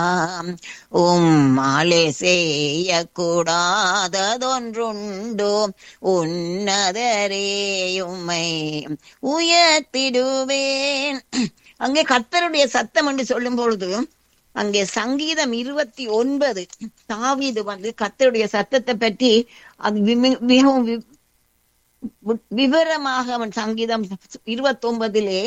உம்மாலே செய்யக்கூடாததொன்றுண்டோ உன்னதரே உம்மை உயர்த்திடுவேன் அங்கே கர்த்தருடைய சத்தம் என்று சொல்லும் பொழுது அங்கே சங்கீதம் இருபத்தி ஒன்பது தாவீது வந்து கர்த்தருடைய சத்தத்தை பற்றி அது விமி- மிகவும் வி- வி- விவரமாக அவன் சங்கீதம் இருபத்தி ஒன்பதிலே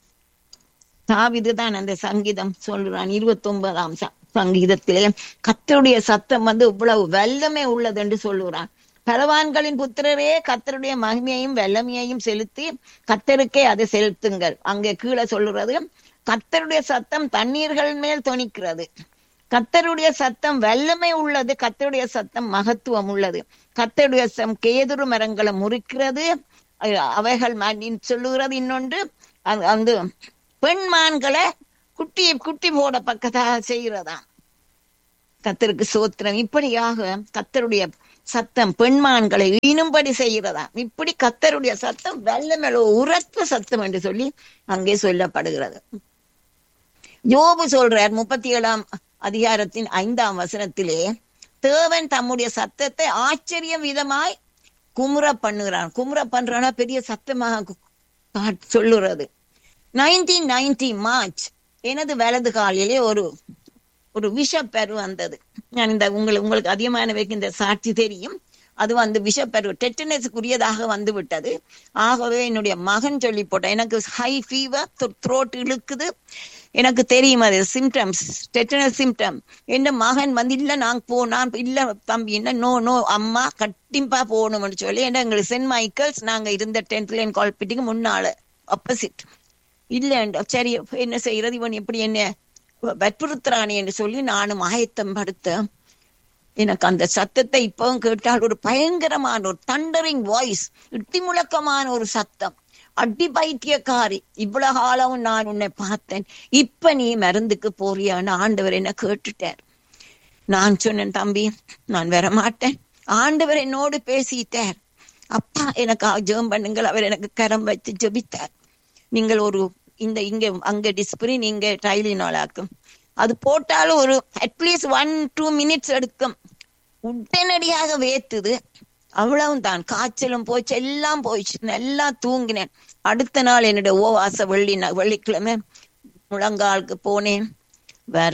தாவிது தான் அந்த சங்கீதம் சொல்றான் இருபத்தி ஒன்பதாம் சங்கீதத்திலே கத்தருடைய சத்தம் வந்து இவ்வளவு வல்லமை உள்ளது என்று சொல்லுகிறான் பலவான்களின் புத்திரரே கத்தருடைய மகிமையையும் வல்லமையையும் செலுத்தி கத்தருக்கே அதை செலுத்துங்கள் அங்கே கீழே சொல்லுறது கத்தருடைய சத்தம் தண்ணீர்கள் மேல் தொனிக்கிறது கத்தருடைய சத்தம் வல்லமை உள்ளது கத்தருடைய சத்தம் மகத்துவம் உள்ளது கத்தருடைய சத்தம் கேதுரு மரங்களை முறிக்கிறது அஹ் அவைகள் ம- சொல்லுகிறது இன்னொன்று அது- அந்த பெண்மான்களை குட்டி குட்டி போட பக்கத்தாக செய்கிறதாம் கத்தருக்கு சோத்திரம் இப்படியாக கத்தருடைய சத்தம் பெண்மான்களை ஈனும்படி செய்கிறதா இப்படி கத்தருடைய சத்தம் வல்லமேல உரத்த சத்தம் என்று சொல்லி அங்கே சொல்லப்படுகிறது யோபு சொல்றார் முப்பத்தி ஏழாம் அதிகாரத்தின் ஐந்தாம் வசனத்திலே தேவன் தம்முடைய சத்தத்தை ஆச்சரிய விதமாய் குமுற பண்ணுகிறான் குமுற பண்றானா பெரிய சத்தமாக கு- காட்- சொல்லுறது நைன்டீன் நைன்டி மார்ச் எனது வலது காலிலே ஒரு ஒரு விஷப்பெரு வந்தது நான் இந்த உங்களுக்கு உங்களுக்கு அதிகமானவைக்கு இந்த சாட்சி தெரியும் அது வந்து விஷப்பெரு டெட்டனஸுக்குரியதாக வந்து விட்டது ஆகவே என்னுடைய மகன் சொல்லி போட்டான் எனக்கு ஹை ஃபீவர் த்ரோட் இழுக்குது எனக்கு தெரியும் அது சிம்டம்ஸ் டெட்டனஸ் சிம்டம் என் மகன் வந்து இல்ல நான் போ நான் இல்ல தம்பி என்ன நோ நோ அம்மா கட்டிப்பா போகணும்னு சொல்லி ஏன்னா எங்களுக்கு சென்ட் மைக்கேல்ஸ் நாங்க இருந்த டென்த்ல என் கால்பிட்டிக்கு முன்னால ஆப்போசிட் இல்ல சரி என்ன செய்யறது இவன் எப்படி என்ன வற்புறுத்துறானே என்று சொல்லி நானும் ஆயத்தம் படுத்த எனக்கு அந்த சத்தத்தை இப்பவும் கேட்டால் ஒரு பயங்கரமான ஒரு தண்டரிங் வாய்ஸ் இட்டி முழக்கமான ஒரு சத்தம் அடி பைத்தியக்காரி இவ்வளவு காலமும் நான் உன்னை பார்த்தேன் இப்ப நீ மருந்துக்கு போறியான்னு ஆண்டவர் என்ன கேட்டுட்டார் நான் சொன்னேன் தம்பி நான் வர மாட்டேன் ஆண்டவர் என்னோடு பேசிட்டார் அப்பா எனக்கு ஜெபம் பண்ணுங்கள் அவர் எனக்கு கரம் வச்சு ஜெபித்தார் நீங்கள் ஒரு இந்த இங்க அங்க டிஸ்பிரின் இங்க டைலினால் ஆக்கும் அது போட்டாலும் ஒரு அட்லீஸ்ட் ஒன் டூ மினிட்ஸ் எடுக்கும் உடனடியாக வேத்துது அவ்வளவும் தான் காய்ச்சலும் போச்சு எல்லாம் போயிடுச்சு நல்லா தூங்கினேன் அடுத்த நாள் என்னுடைய ஓவாச வெள்ளி ந- வெள்ளிக்கிழமை முழங்காலுக்கு போனேன் வேற